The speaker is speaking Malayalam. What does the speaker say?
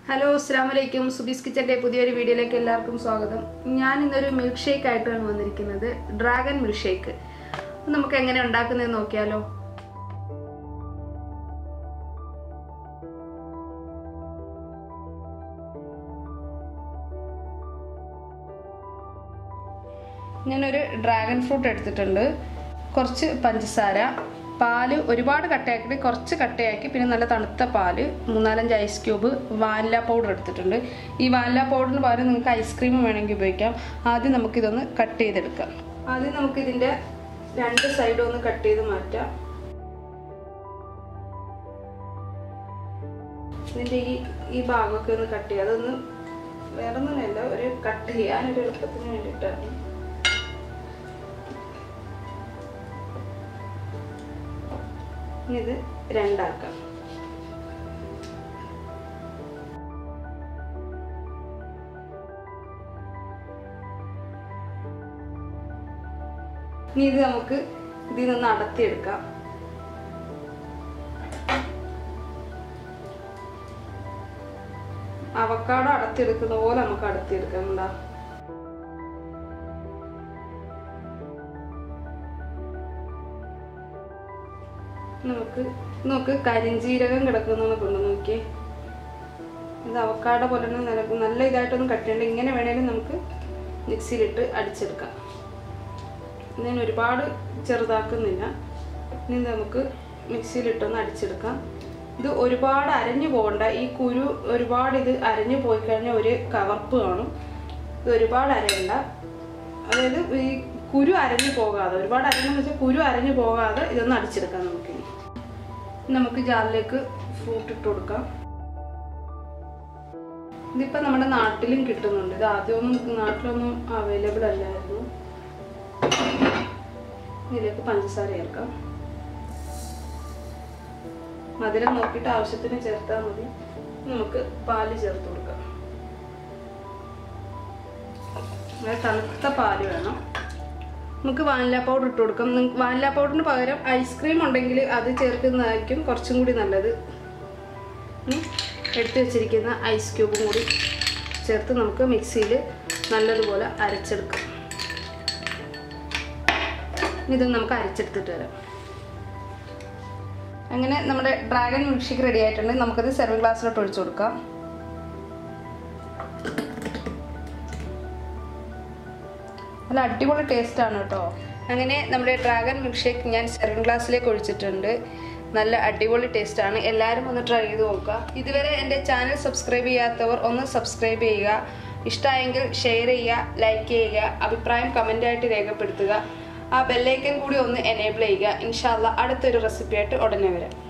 ഹലോ അസ്സാം വലൈക്കും സുബീസ് കിച്ചൻ്റെ പുതിയൊരു വീഡിയോയിലേക്ക് എല്ലാവർക്കും സ്വാഗതം ഞാൻ ഇന്നൊരു മിൽക്ക് ഷേക്ക് ആയിട്ടാണ് വന്നിരിക്കുന്നത് ഡ്രാഗൺ മിൽക്ക് ഷേക്ക് നമുക്ക് എങ്ങനെ ഉണ്ടാക്കുന്നത് നോക്കിയാലോ ഞാനൊരു ഡ്രാഗൺ ഫ്രൂട്ട് എടുത്തിട്ടുണ്ട് കുറച്ച് പഞ്ചസാര പാല് ഒരുപാട് കട്ടയാക്കി കുറച്ച് കട്ടയാക്കി പിന്നെ നല്ല തണുത്ത പാല് മൂന്നാലഞ്ച് ഐസ് ക്യൂബ് വാനില പൗഡർ എടുത്തിട്ടുണ്ട് ഈ വാനില പൗഡറിന് പകരം നിങ്ങൾക്ക് ഐസ്ക്രീം വേണമെങ്കിൽ ഉപയോഗിക്കാം ആദ്യം നമുക്കിതൊന്ന് കട്ട് ചെയ്തെടുക്കാം ആദ്യം നമുക്കിതിൻ്റെ രണ്ട് സൈഡും ഒന്ന് കട്ട് ചെയ്ത് മാറ്റാം ഇതിൻ്റെ ഈ ഈ ഭാഗമൊക്കെ ഒന്ന് കട്ട് ചെയ്യുക അതൊന്ന് വേറെ ഒന്നുമല്ല ഒരു കട്ട് ചെയ്യാനൊരു എളുപ്പത്തിന് വേണ്ടിയിട്ടാണ് ഇനി ഇത് രണ്ടാക്കാം ഇനി ഇത് നമുക്ക് ഇതിൽ നിന്ന് അടത്തിയെടുക്കാം അവക്കാടോ അടത്തിയെടുക്കുന്ന പോലെ നമുക്ക് അടത്തിയെടുക്കാം എന്താ നമുക്ക് നോക്ക് കരിഞ്ചീരകം കിടക്കുന്ന കൊണ്ട് നോക്കിയേ ഇത് അവക്കാട പോലെ തന്നെ നല്ല നല്ല ഇതായിട്ടൊന്നും കട്ട് ചെയ്യണ്ട ഇങ്ങനെ വേണേലും നമുക്ക് മിക്സിയിലിട്ട് അടിച്ചെടുക്കാം ഞാൻ ഒരുപാട് ചെറുതാക്കുന്നില്ല ഇനി നമുക്ക് മിക്സിയിലിട്ടൊന്ന് അടിച്ചെടുക്കാം ഇത് ഒരുപാട് അരഞ്ഞു പോകണ്ട ഈ കുരു ഒരുപാട് ഇത് അരഞ്ഞു പോയി കഴിഞ്ഞാൽ ഒരു കവർപ്പ് കാണും ഇത് ഒരുപാട് അരയണ്ട അതായത് ഈ കുരു അരഞ്ഞു പോകാതെ ഒരുപാട് അരഞ്ഞെന്ന് വെച്ചാൽ കുരു അരഞ്ഞു പോകാതെ ഇതൊന്ന് അടിച്ചെടുക്കാം നമുക്ക് നമുക്ക് ജാറിലേക്ക് ഫ്രൂട്ട് ഇട്ട് കൊടുക്കാം ഇതിപ്പോൾ നമ്മുടെ നാട്ടിലും കിട്ടുന്നുണ്ട് ഇത് ആദ്യമൊന്നും നാട്ടിലൊന്നും അവൈലബിൾ അല്ലായിരുന്നു ഇതിലേക്ക് പഞ്ചസാര ചേർക്കാം മധുരം നോക്കിയിട്ട് ആവശ്യത്തിന് ചേർത്താൽ മതി നമുക്ക് പാല് ചേർത്ത് കൊടുക്കാം തണുത്ത പാല് വേണം നമുക്ക് വാനില പൗഡർ ഇട്ട് കൊടുക്കാം വാനില പൗഡറിന് പകരം ഐസ്ക്രീം ഉണ്ടെങ്കിൽ അത് ചേർക്കുന്നതായിരിക്കും കുറച്ചും കൂടി നല്ലത് എടുത്തു വെച്ചിരിക്കുന്ന ഐസ് ക്യൂബും കൂടി ചേർത്ത് നമുക്ക് മിക്സിയിൽ നല്ലതുപോലെ അരച്ചെടുക്കാം ഇത് നമുക്ക് അരച്ചെടുത്തിട്ട് വരാം അങ്ങനെ നമ്മുടെ ഡ്രാഗൺ മിൽക്ക് ഷേക്ക് റെഡി ആയിട്ടുണ്ട് നമുക്കത് സെർവിങ് ഗ്ലാസ്സിലോട്ട് ഒഴിച്ചു കൊടുക്കാം നല്ല അടിപൊളി ടേസ്റ്റ് ആണ് കേട്ടോ അങ്ങനെ നമ്മുടെ ഡ്രാഗൺ മിൽക്ക് ഷേക്ക് ഞാൻ സെർവിങ് ഗ്ലാസ്സിലേക്ക് ഒഴിച്ചിട്ടുണ്ട് നല്ല അടിപൊളി ടേസ്റ്റ് ആണ് എല്ലാവരും ഒന്ന് ട്രൈ ചെയ്ത് നോക്കുക ഇതുവരെ എൻ്റെ ചാനൽ സബ്സ്ക്രൈബ് ചെയ്യാത്തവർ ഒന്ന് സബ്സ്ക്രൈബ് ചെയ്യുക ഇഷ്ടമായെങ്കിൽ ഷെയർ ചെയ്യുക ലൈക്ക് ചെയ്യുക അഭിപ്രായം കമൻ്റായിട്ട് രേഖപ്പെടുത്തുക ആ ബെല്ലൈക്കൻ കൂടി ഒന്ന് എനേബിൾ ചെയ്യുക ഇൻഷാല്ല അടുത്തൊരു റെസിപ്പി ആയിട്ട് ഉടനെ വരാം